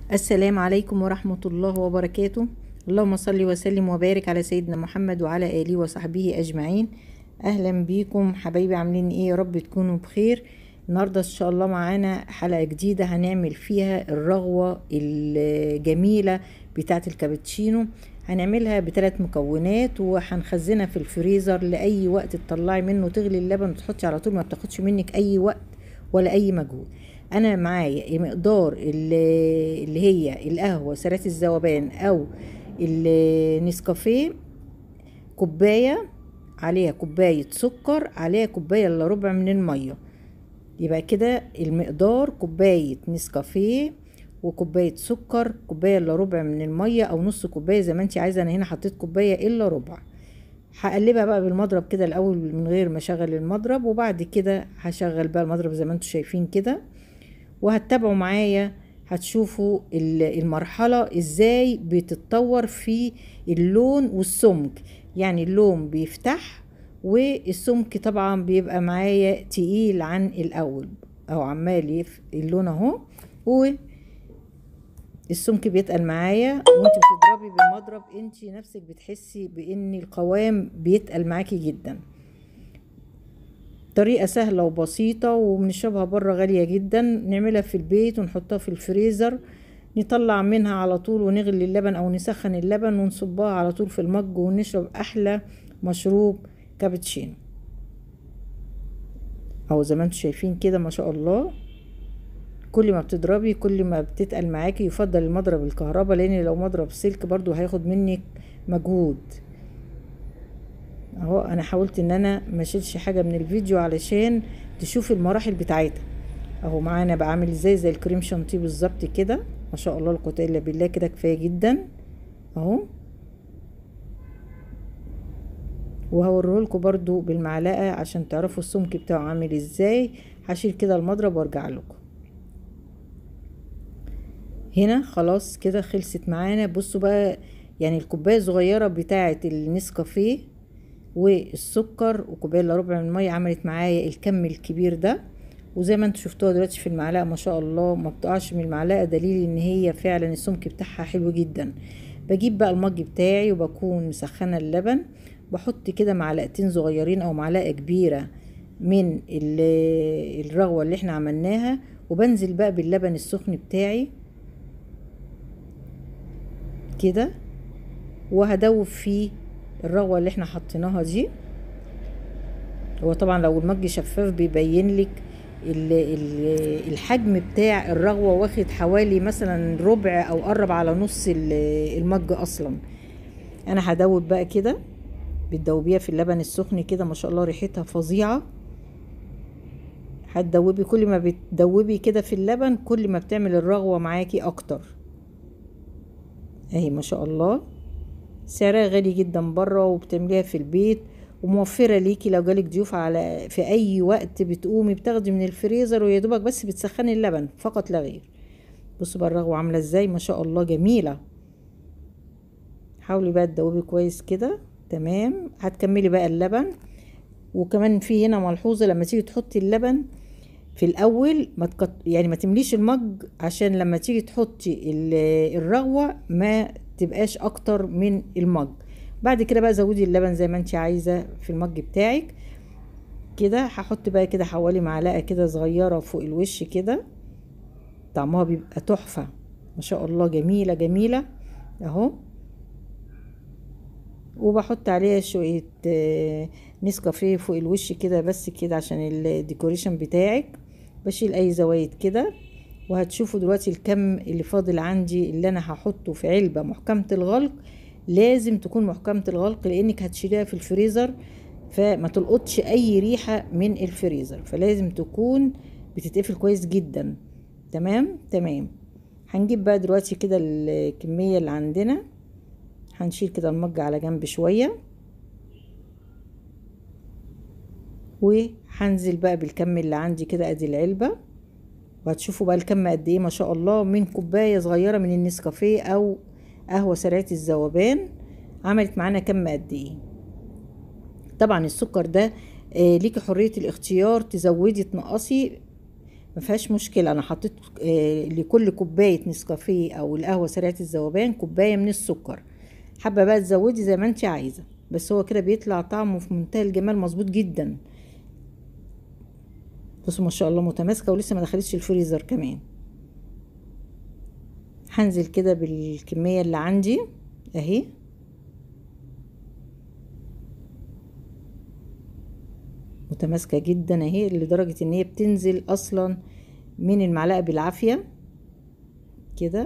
السلام عليكم ورحمة الله وبركاته اللهم صل وسلم وبارك على سيدنا محمد وعلى آله وصحبه أجمعين أهلا بيكم حبايبي عاملين إيه يا رب تكونوا بخير النهاردة إن شاء الله معانا حلقة جديدة هنعمل فيها الرغوة الجميلة بتاعة الكابتشينو هنعملها بثلاث مكونات وهنخزنها في الفريزر لأي وقت تطلعي منه تغلي اللبن وتحطي على طول ما بتاخدش منك أي وقت ولا أي مجهود انا معايا مقدار اللي اللي هي القهوه سريعه الذوبان او النسكافيه كوبايه عليها كوبايه سكر عليها كوبايه الا ربع من الميه يبقى كده المقدار كوبايه نسكافيه وكوبايه سكر كوبايه الا ربع من الميه او نص كوبايه زي ما انت عايزه انا هنا حطيت كوبايه الا ربع هقلبها بقى بالمضرب كده الاول من غير ما اشغل المضرب وبعد كده هشغل بقى المضرب زي ما انتم شايفين كده وهتتابعوا معايا هتشوفوا المرحلة ازاي بتتطور في اللون والسمك يعني اللون بيفتح والسمك طبعا بيبقى معايا تقيل عن الاول او عمال اللون اهو والسمك بيتقل معايا وانت بتضربي بالمضرب انت نفسك بتحسي بان القوام بيتقل معاكي جدا طريقة سهلة وبسيطة وبنشربها بره غالية جدا نعملها في البيت ونحطها في الفريزر نطلع منها على طول ونغلي اللبن او نسخن اللبن ونصبها على طول في المج ونشرب احلى مشروب كابتشينو او زي ما انتم شايفين كده ما شاء الله كل ما بتضربي كل ما بتتقل معاكي يفضل المضرب الكهرباء لان لو مضرب سلك برضو هياخد منك مجهود اهو انا حاولت ان انا ما اشيلش حاجه من الفيديو علشان تشوف المراحل بتاعتها اهو معانا بقى عامل ازاي زي الكريم شانتيه بالظبط كده ما شاء الله لا قوه الا بالله كده كفايه جدا اهو وهوريهولكوا برضو بالمعلقه عشان تعرفوا السمك بتاعه عامل ازاي هشيل كده المضرب وارجع لكم هنا خلاص كده خلصت معانا بصوا بقى يعني الكوبايه الصغيره بتاعه النسكافيه والسكر وكوبايه الا ربع من الميه عملت معايا الكم الكبير ده وزي ما انتوا شفتوها دلوقتي في المعلقه ما شاء الله ما بتقعش من المعلقه دليل ان هي فعلا السمك بتاعها حلو جدا بجيب بقى المج بتاعي وبكون مسخنه اللبن بحط كده معلقتين صغيرين او معلقه كبيره من الرغوه اللي احنا عملناها وبنزل بقى باللبن السخن بتاعي كده وهدوب فيه الرغوه اللي احنا حطيناها دي هو طبعا لو المج شفاف بيبين لك الحجم بتاع الرغوه واخد حوالي مثلا ربع او قرب على نص المج اصلا انا هدوب بقى كده بتدوبيها في اللبن السخن كده ما شاء الله ريحتها فظيعه هتدوبي كل ما بتدوبي كده في اللبن كل ما بتعمل الرغوه معاكي اكتر اهي ما شاء الله سعرها غالي جدا بره وبتعمليها في البيت وموفره ليكي لو جالك ضيوف على في اي وقت بتقومي بتاخدي من الفريزر ويا دوبك بس بتسخني اللبن فقط لا غير بصوا بقى الرغوه عامله ازاي ما شاء الله جميله حاولي بقى تدوبي كويس كده تمام هتكملي بقى اللبن وكمان في هنا ملحوظه لما تيجي تحطي اللبن في الاول ما تكت... يعني ما تمليش المج عشان لما تيجي تحطي الرغوه ما تبقاش اكتر من المج بعد كده بقى زودي اللبن زي ما انت عايزه في المج بتاعك كده هحط بقى كده حوالي معلقه كده صغيره فوق الوش كده طعمها بيبقى تحفه ما شاء الله جميله جميله اهو وبحط عليها شويه نسكافيه فوق الوش كده بس كده عشان الديكوريشن بتاعك بشيل اي زوايد كده وهتشوفوا دلوقتي الكم اللي فاضل عندي اللي انا هحطه في علبه محكمه الغلق لازم تكون محكمه الغلق لانك هتشيليها في الفريزر فما تلقطش اي ريحه من الفريزر فلازم تكون بتتقفل كويس جدا تمام تمام هنجيب بقى دلوقتي كده الكميه اللي عندنا هنشيل كده المج على جنب شويه وهنزل بقى بالكم اللي عندي كده ادي العلبه وهتشوفوا بقى الكم قد ايه ما شاء الله من كوبايه صغيره من النسكافيه او قهوه سريعه الذوبان عملت معانا كم قد ايه طبعا السكر ده آه ليكي حريه الاختيار تزودي تنقصي ما فيهاش مشكله انا حطيت آه لكل كوبايه نسكافيه او القهوه سريعه الذوبان كوبايه من السكر حابه بقى تزودي زي ما انت عايزه بس هو كده بيطلع طعمه في منتهى الجمال مظبوط جدا بصوا ما شاء الله متماسكه ولسه ما دخلتش الفريزر كمان هنزل كده بالكميه اللي عندي اهي متماسكه جدا اهي لدرجه ان هي بتنزل اصلا من المعلقه بالعافيه كده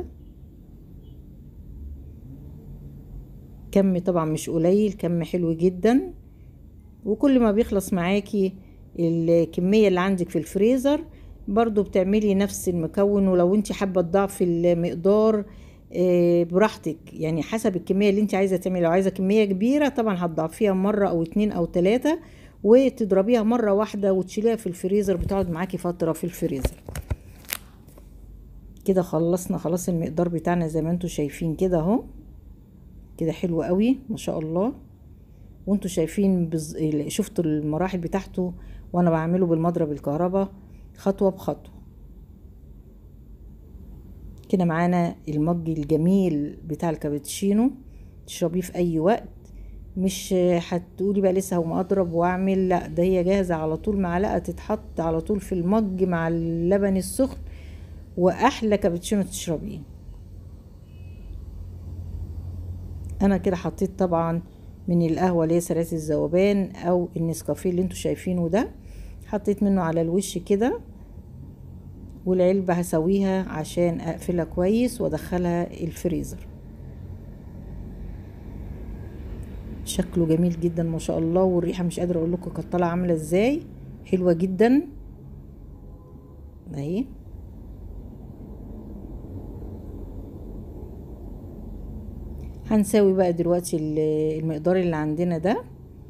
كم طبعا مش قليل كم حلو جدا وكل ما بيخلص معاكي الكمية اللي عندك في الفريزر برضو بتعملي نفس المكون ولو انت حابة تضعفي المقدار براحتك يعني حسب الكمية اللي انت عايزة تعملي لو عايزة كمية كبيرة طبعا هتضعفيها مرة او اتنين او تلاتة وتضربيها مرة واحدة وتشيليها في الفريزر بتقعد معاكي فترة في الفريزر كده خلصنا خلاص المقدار بتاعنا زي ما انتوا شايفين كده اهو كده حلو قوي ما شاء الله وانتوا شايفين بز... شفتوا المراحل بتاعته وانا بعمله بالمضرب الكهرباء خطوة بخطوة كده معانا المج الجميل بتاع الكابتشينو تشربيه في اي وقت مش هتقولي بقى لسه هقوم اضرب واعمل لا ده هي جاهزة على طول معلقة تتحط على طول في المج مع اللبن السخن واحلى كابتشينو تشربيه انا كده حطيت طبعا من القهوه اللي هي سريعه الذوبان او النسكافيه اللي انتوا شايفينه ده حطيت منه على الوش كده والعلبه هسويها عشان اقفلها كويس وادخلها الفريزر شكله جميل جدا ما شاء الله والريحه مش قادره اقول لكم كانت طالعه عامله ازاي حلوه جدا اهي هنساوي بقى دلوقتي المقدار اللي عندنا ده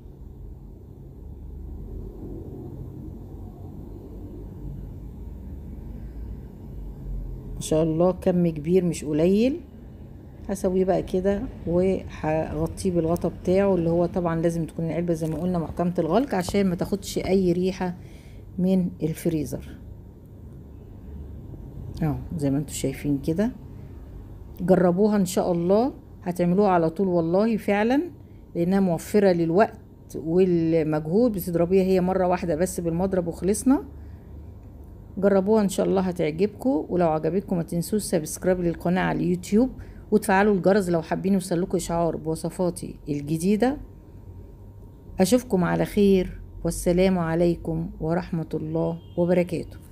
ما شاء الله كم كبير مش قليل هسويه بقى كده وهغطيه بالغطا بتاعه اللي هو طبعا لازم تكون العلبه زي ما قلنا محكمه الغلق عشان ما تاخدش اي ريحه من الفريزر اهو زي ما انتم شايفين كده جربوها ان شاء الله هتعملوها على طول والله فعلا لانها موفره للوقت والمجهود بتضربيها هي مره واحده بس بالمضرب وخلصنا جربوها ان شاء الله هتعجبكم ولو عجبتكم ما تنسوش سبسكرايب للقناه على اليوتيوب وتفعلوا الجرس لو حابين يوصلكوا اشعار بوصفاتي الجديده اشوفكم على خير والسلام عليكم ورحمه الله وبركاته